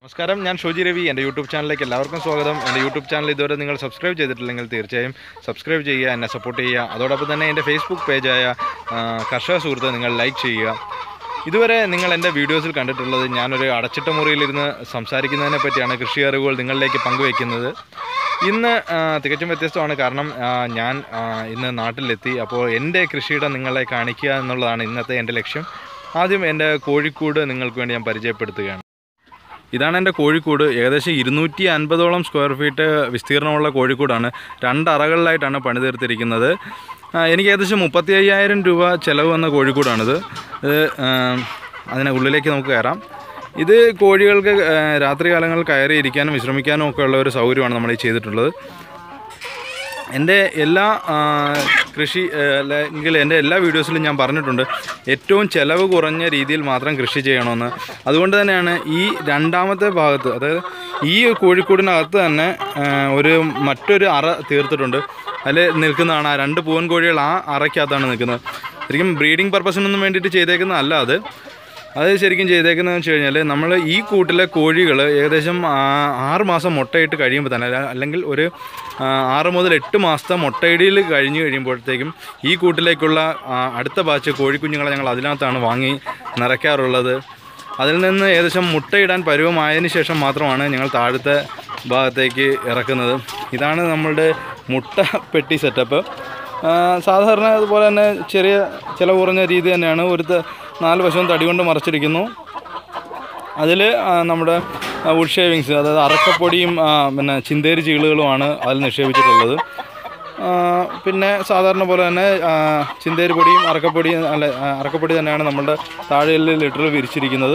നമസ്കാരം ഞാൻ ഷോജി രവി എൻ്റെ യൂട്യൂബ് ചാനലിലേക്ക് എല്ലാവർക്കും സ്വാഗതം എൻ്റെ യൂട്യൂബ് ചാനൽ ഇതുവരെ നിങ്ങൾ സബ്സ്ക്രൈബ് ചെയ്തിട്ടില്ലെങ്കിൽ തീർച്ചയായും സബ്സ്ക്രൈബ് ചെയ്യുക എന്നെ സപ്പോർട്ട് ചെയ്യുക അതോടൊപ്പം തന്നെ എൻ്റെ ഫേസ്ബുക്ക് പേജായ ആ, കർഷക സുഹൃത്ത് നിങ്ങൾ ലൈക്ക് ചെയ്യുക ഇതുവരെ നിങ്ങൾ എൻ്റെ വീഡിയോസിൽ കണ്ടിട്ടുള്ളത് ഞാനൊരു അടച്ചിട്ട മുറിയിലിരുന്ന് സംസാരിക്കുന്നതിനെ പറ്റിയാണ് കൃഷി അറിവുകൾ നിങ്ങളിലേക്ക് പങ്കുവയ്ക്കുന്നത് ഇന്ന് ആ, തികച്ചും വ്യത്യസ്തമാണ് കാരണം ആ, ഞാൻ ആ, ഇന്ന് നാട്ടിലെത്തി അപ്പോൾ എൻ്റെ കൃഷിയിടം നിങ്ങളെ കാണിക്കുക എന്നുള്ളതാണ് ഇന്നത്തെ എൻ്റെ ലക്ഷ്യം ആദ്യം എൻ്റെ കോഴിക്കോട് നിങ്ങൾക്ക് വേണ്ടി ഞാൻ പരിചയപ്പെടുത്തുകയാണ് ഇതാണ് എൻ്റെ കോഴിക്കോട് ഏകദേശം ഇരുന്നൂറ്റി അൻപതോളം സ്ക്വയർ ഫീറ്റ് വിസ്തീർണമുള്ള കോഴിക്കോടാണ് രണ്ട് അറകളിലായിട്ടാണ് പണിതീർത്തിരിക്കുന്നത് ആ, എനിക്ക് ഏകദേശം മുപ്പത്തി അയ്യായിരം രൂപ ചിലവ് വന്ന കോഴിക്കോടാണിത് ഇത് ആ, അതിന് ഉള്ളിലേക്ക് നമുക്ക് കയറാം ഇത് കോഴികൾക്ക് ആ, രാത്രി കാലങ്ങളിൽ കയറി ഇരിക്കാനും വിശ്രമിക്കാനും ഒക്കെ ഉള്ള ഒരു സൗകര്യമാണ് നമ്മൾ ഈ ചെയ്തിട്ടുള്ളത് എൻ്റെ എല്ലാ ആ, കൃഷി ആ, അല്ലെങ്കിൽ എൻ്റെ എല്ലാ വീഡിയോസിലും ഞാൻ പറഞ്ഞിട്ടുണ്ട് ഏറ്റവും ചിലവ് കുറഞ്ഞ രീതിയിൽ മാത്രം കൃഷി ചെയ്യണമെന്ന് അതുകൊണ്ട് തന്നെയാണ് ഈ രണ്ടാമത്തെ ഭാഗത്ത് അതായത് ഈ കോഴിക്കൂടിനകത്ത് തന്നെ ആ, ഒരു മറ്റൊരു അറ തീർത്തിട്ടുണ്ട് അതിൽ നിൽക്കുന്നതാണ് ആ രണ്ട് പൂവൻ കോഴികൾ ആ അറയ്ക്കകത്താണ് നിൽക്കുന്നത് ശരിക്കും ബ്രീഡിംഗ് പർപ്പസിനൊന്നും വേണ്ടിയിട്ട് ചെയ്തേക്കുന്നതല്ല അത് അത് ശരിക്കും ചെയ്തേക്കുന്നതെന്ന് വെച്ച് കഴിഞ്ഞാൽ നമ്മൾ ഈ കൂട്ടിലെ കോഴികൾ ഏകദേശം ആ, ആറ് മാസം മുട്ടയിട്ട് കഴിയുമ്പോൾ തന്നെ അല്ല- അല്ലെങ്കിൽ ഒരു ആ, ആറ് മുതൽ എട്ട് മാസത്തെ മുട്ടയിടിയിൽ കഴിഞ്ഞ് കഴിയുമ്പോഴത്തേക്കും ഈ കൂട്ടിലേക്കുള്ള ആ, അടുത്ത ബാച്ച് കോഴിക്കുഞ്ഞുങ്ങളെ ഞങ്ങൾ അതിനകത്താണ് വാങ്ങി നിറയ്ക്കാറുള്ളത് അതിൽ നിന്ന് ഏകദേശം മുട്ടയിടാൻ പരുവമായതിനു ശേഷം മാത്രമാണ് ഞങ്ങൾ താഴത്തെ ഭാഗത്തേക്ക് ഇറക്കുന്നത് ഇതാണ് നമ്മളുടെ മുട്ട പെട്ടി സെറ്റപ്പ് ആ, സാധാരണ അതുപോലെ തന്നെ ചെറിയ ചിലവ് കുറഞ്ഞ രീതി തന്നെയാണ് ഒരു ത- നാല് വശവും തടി കൊണ്ട് മറച്ചിരിക്കുന്നു അതിൽ നമ്മുടെ വുഡ് ഷേവിങ്സ് അതായത് അറക്കപ്പൊടിയും ആ, പിന്നെ ചിന്തേരി ചീളുകളുമാണ് അതിൽ നിക്ഷേപിച്ചിട്ടുള്ളത് ആ, പിന്നെ സാധാരണ പോലെ തന്നെ ആ, ചിന്തേരി പൊടിയും അറക്കപ്പൊടിയും അല്ല ആ, അറക്കപ്പൊടി തന്നെയാണ് നമ്മുടെ താഴെയിൽ ലിറ്ററിൽ വിരിച്ചിരിക്കുന്നത്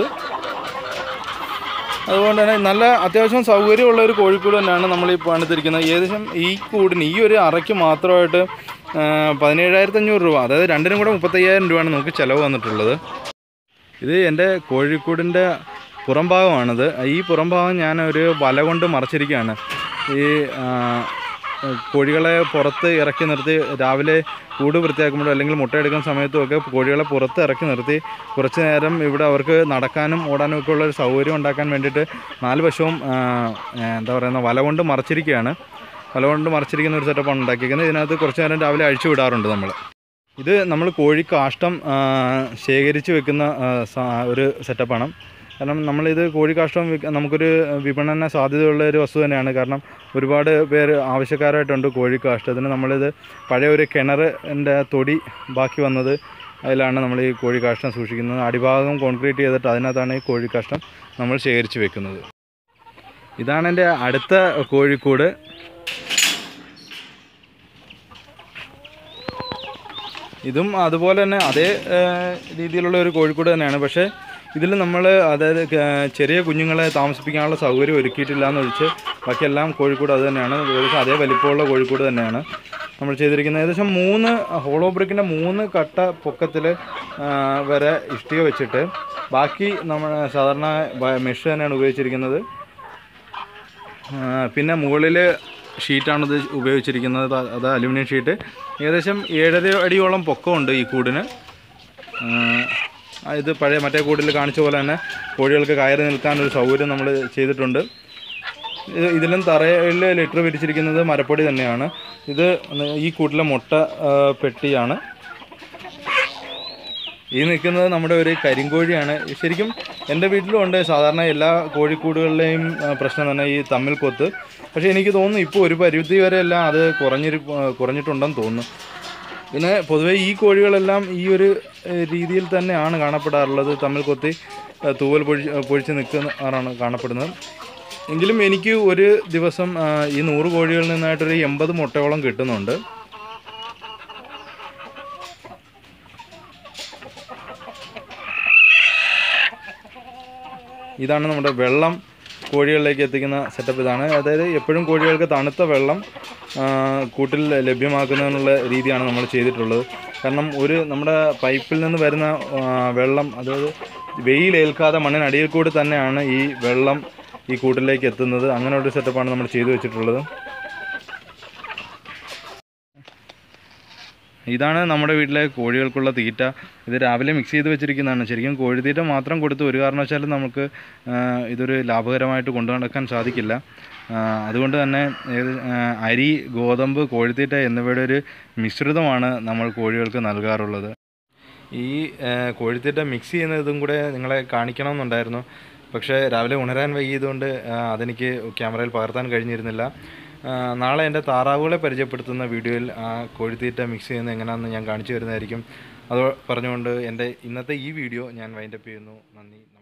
അതുകൊണ്ട് തന്നെ നല്ല അത്യാവശ്യം സൗകര്യമുള്ള ഒരു കോഴിക്കൂട് തന്നെയാണ് നമ്മൾ ഈ പണിതിരിക്കുന്നത് ഏകദേശം ഈ കൂടിന് ഈ ഒരു അറയ്ക്ക് മാത്രമായിട്ട് ആ, പതിനേഴായിരത്തി അഞ്ഞൂറ് രൂപ അതായത് രണ്ടിനും കൂടെ മുപ്പത്തയ്യായിരം രൂപയാണ് നമുക്ക് ചിലവ് വന്നിട്ടുള്ളത് ഇത് എൻ്റെ കോഴിക്കൂടിൻ്റെ പുറം ഭാഗമാണിത് ഈ പുറം ഭാഗം ഞാൻ ഒരു വല കൊണ്ട് മറച്ചിരിക്കുകയാണ് ഈ ആ, കോഴികളെ പുറത്ത് ഇറക്കി നിർത്തി രാവിലെ കൂട് വൃത്തിയാക്കുമ്പോഴോ അല്ലെങ്കിൽ മുട്ടയെടുക്കുന്ന സമയത്തും ഒക്കെ കോഴികളെ പുറത്ത് ഇറക്കി നിർത്തി കുറച്ച് നേരം ഇവിടെ അവർക്ക് നടക്കാനും ഓടാനും ഒക്കെ ഉള്ള ഒരു സൗകര്യം ഉണ്ടാക്കാൻ വേണ്ടിയിട്ട് നാല് വശവും ആ, എന്താ പറയുന്ന വല കൊണ്ട് മറച്ചിരിക്കുകയാണ് വല കൊണ്ട് മറച്ചിരിക്കുന്ന ഒരു സെറ്റപ്പാണ് ഉണ്ടാക്കിയിരിക്കുന്നത് ഇതിനകത്ത് കുറച്ച് നേരം രാവിലെ അഴിച്ചു വിടാറുണ്ട് നമ്മൾ ഇത് നമ്മൾ കോഴി കാഷ്ടം ആ, ശേഖരിച്ച് വെക്കുന്ന ആ, സ- ഒരു സെറ്റപ്പാണ് കാരണം നമ്മളിത് കോഴി കാഷ്ടം വിൽക്ക- നമുക്കൊരു വിപണന സാധ്യതയുള്ള ഒരു വസ്തു തന്നെയാണ് കാരണം ഒരുപാട് പേര് ആവശ്യക്കാരായിട്ടുണ്ട് കോഴി കാഷ്ടത്തിന് നമ്മളിത് പഴയ ഒരു കിണറിൻ്റെ തൊടി ബാക്കി വന്നത് അതിലാണ് നമ്മൾ ഈ കോഴി കാഷ്ടം സൂക്ഷിക്കുന്നത് അടിഭാഗം കോൺക്രീറ്റ് ചെയ്തിട്ട് അതിനകത്താണ് ഈ കോഴി കാഷ്ടം നമ്മൾ ശേഖരിച്ച് വെക്കുന്നത് ഇതാണ് എൻ്റെ അടുത്ത കോഴിക്കൂട് ഇതും അതുപോലെ തന്നെ അതേ ഏഹ്, രീതിയിലുള്ള ഒരു കോഴിക്കൂട് തന്നെയാണ് പക്ഷേ ഇതിൽ നമ്മൾ അതായത് ക- ചെറിയ കുഞ്ഞുങ്ങളെ താമസിപ്പിക്കാനുള്ള സൗകര്യം ഒരുക്കിയിട്ടില്ല എന്നൊഴിച്ച് ബാക്കിയെല്ലാം കോഴിക്കൂട് അത് തന്നെയാണ് ഏകദേശം അതേ വലിപ്പമുള്ള കോഴിക്കൂട് തന്നെയാണ് നമ്മൾ ചെയ്തിരിക്കുന്നത് ഏകദേശം മൂന്ന് ഹോളോ ബ്രിക്കിൻ്റെ മൂന്ന് കട്ട പൊക്കത്തിൽ വരെ ഇഷ്ടിക വെച്ചിട്ട് ബാക്കി നമ്മൾ സാധാരണ ബ- മെഷ് തന്നെയാണ് ഉപയോഗിച്ചിരിക്കുന്നത് ആ, പിന്നെ മുകളിൽ ഷീറ്റാണ് ഇത് ഉപയോഗിച്ചിരിക്കുന്നത് അത് അത് അലുമിനിയം ഷീറ്റ് ഏകദേശം ഏഴര അടിയോളം പൊക്കമുണ്ട് ഈ കൂടിന് ആ, ആ, ഇത് പഴയ മറ്റേ കൂടിൽ കാണിച്ച പോലെ തന്നെ കോഴികൾക്ക് കയറി നിൽക്കാനൊരു സൗകര്യം നമ്മൾ ചെയ്തിട്ടുണ്ട് ഇത് ഇതിലും തറയിൽ ലിറ്റർ വിരിച്ചിരിക്കുന്നത് മരപ്പൊടി തന്നെയാണ് ഇത് ഈ കൂട്ടിലെ മുട്ട ആ, പെട്ടിയാണ് ഈ നിൽക്കുന്നത് നമ്മുടെ ഒരു കരിങ്കോഴിയാണ് ശരിക്കും എൻ്റെ വീട്ടിലും ഉണ്ട് സാധാരണ എല്ലാ കോഴിക്കൂടുകളിലെയും ആ, പ്രശ്നം തന്നെ ഈ തമ്മിൽ കൊത്ത് പക്ഷേ എനിക്ക് തോന്നുന്നു ഇപ്പോൾ ഒരു പരിധി വരെ എല്ലാം അത് കുറഞ്ഞിരി ആ, കുറഞ്ഞിട്ടുണ്ടെന്ന് തോന്നുന്നു പിന്നെ പൊതുവേ ഈ കോഴികളെല്ലാം ഈ ഒരു ഏ, രീതിയിൽ തന്നെയാണ് കാണപ്പെടാറുള്ളത് തമ്മിൽ കൊത്തി ആ, തൂവൽ പൊഴി പൊഴിച്ച് നിൽക്കുന്നതാണ് കാണപ്പെടുന്നത് എങ്കിലും എനിക്ക് ഒരു ദിവസം ആ, ഈ നൂറ് കോഴികളിൽ നിന്നായിട്ടൊരു എൺപത് മുട്ടയോളം കിട്ടുന്നുണ്ട് ഇതാണ് നമ്മുടെ വെള്ളം കോഴികളിലേക്ക് എത്തിക്കുന്ന സെറ്റപ്പ് ഇതാണ് അതായത് എപ്പോഴും കോഴികൾക്ക് തണുത്ത വെള്ളം ആ, കൂട്ടിൽ ലഭ്യമാക്കുന്നതിനുള്ള രീതിയാണ് നമ്മൾ ചെയ്തിട്ടുള്ളത് കാരണം ഒരു നമ്മുടെ പൈപ്പിൽ നിന്ന് വരുന്ന ആ, വെള്ളം അതായത് വെയിലേൽക്കാതെ മണ്ണിനടിയിൽ കൂടി തന്നെയാണ് ഈ വെള്ളം ഈ കൂട്ടിലേക്ക് എത്തുന്നത് അങ്ങനെ ഒരു സെറ്റപ്പാണ് നമ്മൾ ചെയ്തു വെച്ചിട്ടുള്ളത് ഇതാണ് നമ്മുടെ വീട്ടിലെ കോഴികൾക്കുള്ള തീറ്റ ഇത് രാവിലെ മിക്സ് ചെയ്ത് വെച്ചിരിക്കുന്നതാണ് ശരിക്കും കോഴിത്തീറ്റ മാത്രം കൊടുത്ത് ഒരു കാരണവശാലും നമുക്ക് ആ, ഇതൊരു ലാഭകരമായിട്ട് കൊണ്ടു നടക്കാൻ സാധിക്കില്ല ആ, അതുകൊണ്ട് തന്നെ ഏത് ആ, അരി ഗോതമ്പ് കോഴിത്തീറ്റ എന്നിവയുടെ ഒരു മിശ്രിതമാണ് നമ്മൾ കോഴികൾക്ക് നൽകാറുള്ളത് ഈ ആ, കോഴിത്തീറ്റ മിക്സ് ചെയ്യുന്ന ഇതും കൂടെ നിങ്ങളെ കാണിക്കണമെന്നുണ്ടായിരുന്നു പക്ഷേ രാവിലെ ഉണരാൻ വൈകിയതുകൊണ്ട് ആ, അതെനിക്ക് ക്യാമറയിൽ പകർത്താൻ കഴിഞ്ഞിരുന്നില്ല ആ, നാളെ എൻ്റെ താറാവുകളെ പരിചയപ്പെടുത്തുന്ന വീഡിയോയിൽ ആ കോഴിത്തീറ്റ മിക്സ് ചെയ്യുന്നത് എങ്ങനെയാണെന്ന് ഞാൻ കാണിച്ചു തരുന്നതായിരിക്കും അത് പറഞ്ഞുകൊണ്ട് എൻ്റെ ഇന്നത്തെ ഈ വീഡിയോ ഞാൻ വൈൻഡപ്പ് ചെയ്യുന്നു നന്ദി